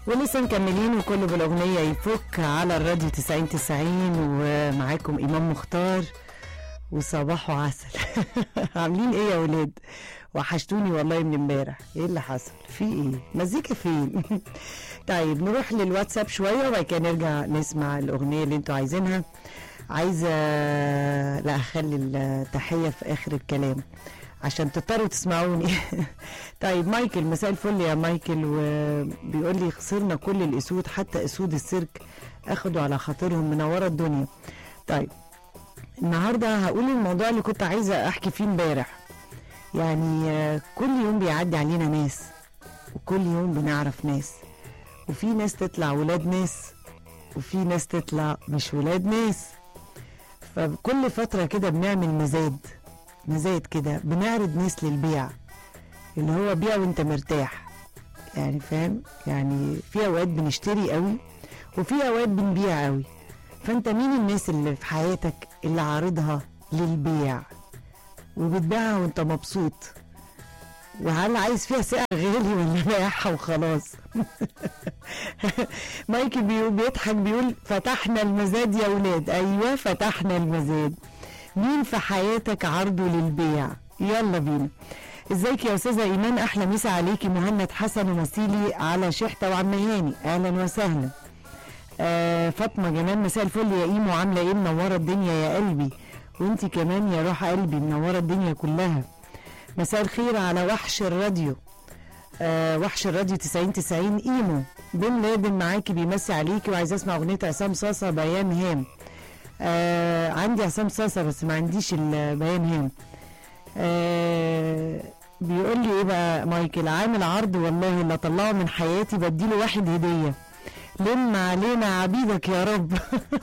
ولسه مكملين وكله بالاغنيه يفك على الراديو 90 90 ومعاكم امام مختار وصباحه عسل عاملين ايه يا ولاد وحشتوني والله من امبارح ايه اللي حصل في ايه مزيكا فين طيب نروح للواتساب شويه وبعد كده نرجع نسمع الاغنيه اللي انتوا عايزينها عايزه لا اخلي التحيه في اخر الكلام عشان تضطروا تسمعوني طيب مايكل مساء الفل يا مايكل وبيقول لي خسرنا كل الاسود حتى اسود السيرك اخدوا على خاطرهم منوره الدنيا طيب النهارده هقول الموضوع اللي كنت عايزه احكي فيه امبارح يعني آه، كل يوم بيعدي علينا ناس وكل يوم بنعرف ناس وفي ناس تطلع ولاد ناس وفي ناس تطلع مش ولاد ناس فكل فترة كده بنعمل مزاد مزاد كده بنعرض ناس للبيع اللي هو بيع وانت مرتاح يعني فاهم يعني في اوقات بنشتري قوي وفي اوقات بنبيع قوي فانت مين الناس اللي في حياتك اللي عارضها للبيع وبتبيعها وانت مبسوط وهل عايز فيها سعر غالي ولا بايعها وخلاص مايكل بيقول بيضحك بيقول فتحنا المزاد يا ولاد ايوه فتحنا المزاد مين في حياتك عرضه للبيع يلا بينا ازيك يا استاذه ايمان احلى مسا عليكي مهند حسن ومسيلي على شحته وعم هاني اهلا وسهلا آه فاطمه جمال مساء الفل يا ايمو عامله ايه منوره الدنيا يا قلبي وانتي كمان يا روح قلبي منوره الدنيا كلها مساء الخير على وحش الراديو آه وحش الراديو 90 90 ايمو بن لادن معاكي بيمسي عليكي وعايزه اسمع اغنيه عصام صاصه بيان هام آه عندي عصام صاصه بس ما عنديش البيان هام آه بيقول لي ايه بقى مايكل عامل عرض والله اللي طلعه من حياتي بديله واحد هديه لم علينا عبيدك يا رب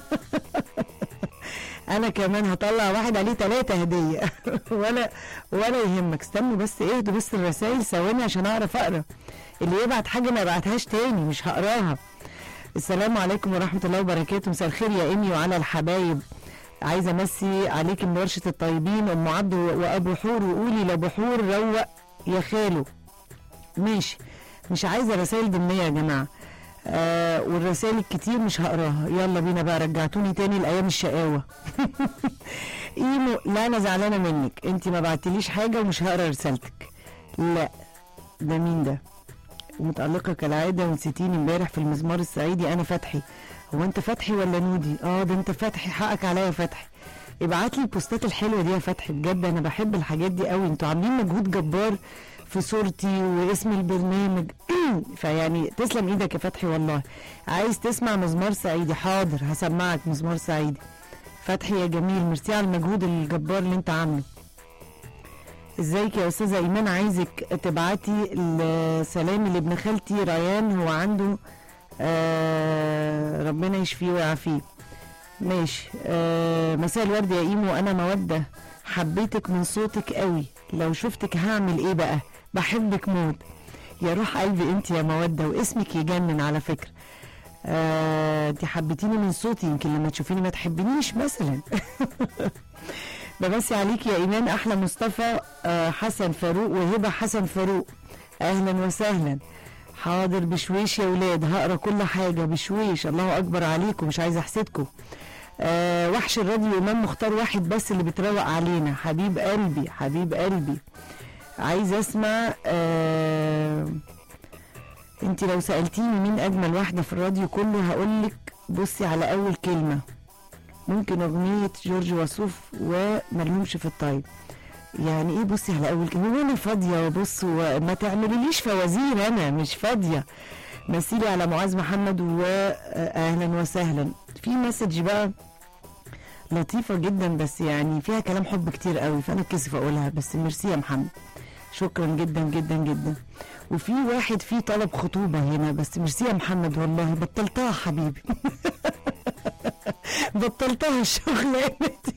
انا كمان هطلع واحد عليه ثلاثة هدية ولا ولا يهمك استنوا بس اهدوا بس الرسائل ثواني عشان اعرف اقرا اللي يبعت حاجة ما يبعتهاش تاني مش هقراها السلام عليكم ورحمة الله وبركاته مساء الخير يا امي وعلى الحبايب عايزة امسي عليك من ورشة الطيبين ام عبد وابو حور وقولي لابو حور روق يا خالو ماشي مش عايزة رسائل ضمنية يا جماعة آه والرسائل الكتير مش هقراها يلا بينا بقى رجعتوني تاني لايام الشقاوه ايمو لا انا زعلانه منك انت ما بعتليش حاجه ومش هقرا رسالتك لا ده مين ده ومتألقة كالعادة ونسيتيني امبارح في المزمار الصعيدي أنا فتحي هو أنت فتحي ولا نودي؟ آه ده أنت فتحي حقك عليا يا فتحي ابعت لي البوستات الحلوة دي يا فتحي بجد أنا بحب الحاجات دي قوي أنتوا عاملين مجهود جبار في صورتي واسم البرنامج فيعني تسلم ايدك يا فتحي والله عايز تسمع مزمار صعيدي حاضر هسمعك مزمار صعيدي فتحي يا جميل ميرسي على المجهود الجبار اللي انت عامله ازيك يا استاذه ايمان عايزك تبعتي السلام لابن خالتي ريان هو عنده آه ربنا يشفيه ويعافيه ماشي آه مساء الورد يا ايمو انا موده حبيتك من صوتك قوي لو شفتك هعمل ايه بقى بحبك موت يا روح قلبي انت يا موده واسمك يجنن على فكره آه انت حبيتيني من صوتي يمكن لما تشوفيني ما تحبنيش مثلا بمسي عليك يا ايمان احلى مصطفى آه حسن فاروق وهبه حسن فاروق اهلا وسهلا حاضر بشويش يا ولاد هقرا كل حاجه بشويش الله اكبر عليكم مش عايزه احسدكم آه وحش الراديو امام مختار واحد بس اللي بتروق علينا حبيب قلبي حبيب قلبي عايزه اسمع آه انت لو سالتيني مين اجمل واحده في الراديو كله هقولك بصي على اول كلمه ممكن اغنيه جورج وسوف وملهمش في الطيب يعني ايه بصي على اول كلمه وانا فاضيه وبص وما تعمليليش فوازير انا مش فاضيه مثيلي على معاذ محمد واهلا وسهلا في مسج بقى لطيفة جدا بس يعني فيها كلام حب كتير قوي فأنا كسف أقولها بس ميرسي يا محمد شكرا جدا جدا جدا وفي واحد فيه طلب خطوبة هنا بس ميرسي يا محمد والله بطلتها حبيبي بطلتها الشغلانة دي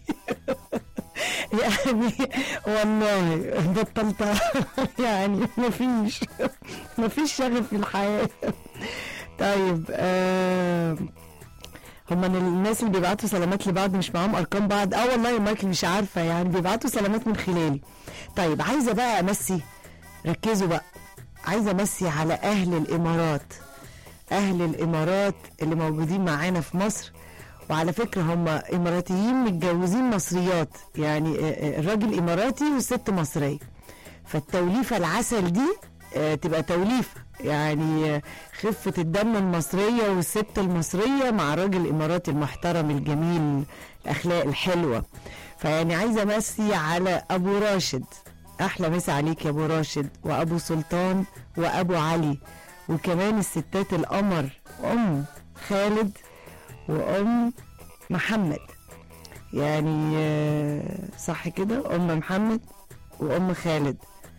يعني والله بطلتها يعني مفيش مفيش شغف في الحياة طيب آه هما الناس اللي بيبعتوا سلامات لبعض مش معاهم ارقام بعض اه والله يا مايكل مش عارفه يعني بيبعتوا سلامات من خلالي طيب عايزه بقى امسي ركزوا بقى عايزه امسي على اهل الامارات اهل الامارات اللي موجودين معانا في مصر وعلى فكره هم اماراتيين متجوزين مصريات يعني آه، آه، الراجل اماراتي والست مصريه فالتوليفه العسل دي آه، تبقى توليفه يعني آه، خفه الدم المصريه والست المصريه مع الراجل الاماراتي المحترم الجميل الاخلاق الحلوه فيعني عايزه امسي على ابو راشد احلى مسا عليك يا ابو راشد وابو سلطان وابو علي وكمان الستات القمر ام خالد وام محمد يعني آه، صح كده ام محمد وام خالد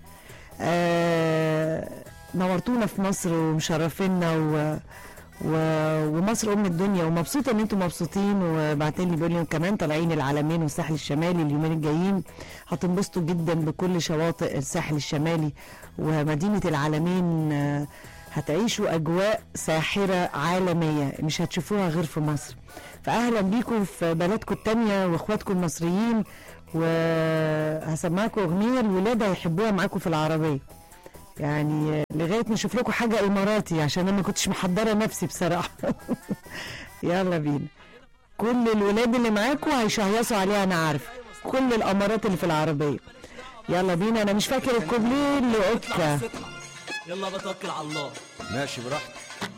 آه، نورتونا في مصر ومشرفينا و... و... ومصر ام الدنيا ومبسوطه ان انتم مبسوطين وبعتين لي بيقولوا كمان طالعين العلمين والساحل الشمالي اليومين الجايين هتنبسطوا جدا بكل شواطئ الساحل الشمالي ومدينه العلمين آه، هتعيشوا اجواء ساحره عالميه مش هتشوفوها غير في مصر فاهلا بيكم في بلدكم التانية واخواتكم المصريين وهسمعكم اغنيه الولاد هيحبوها معاكم في العربيه يعني لغايه ما اشوف لكم حاجه اماراتي عشان انا ما كنتش محضره نفسي بصراحه يلا بينا كل الولاد اللي معاكم هيشهيصوا عليها انا عارفه كل الامارات اللي في العربيه يلا بينا انا مش فاكر الكوبليه اللي اوكا يلا بتوكل على الله ماشي براحتك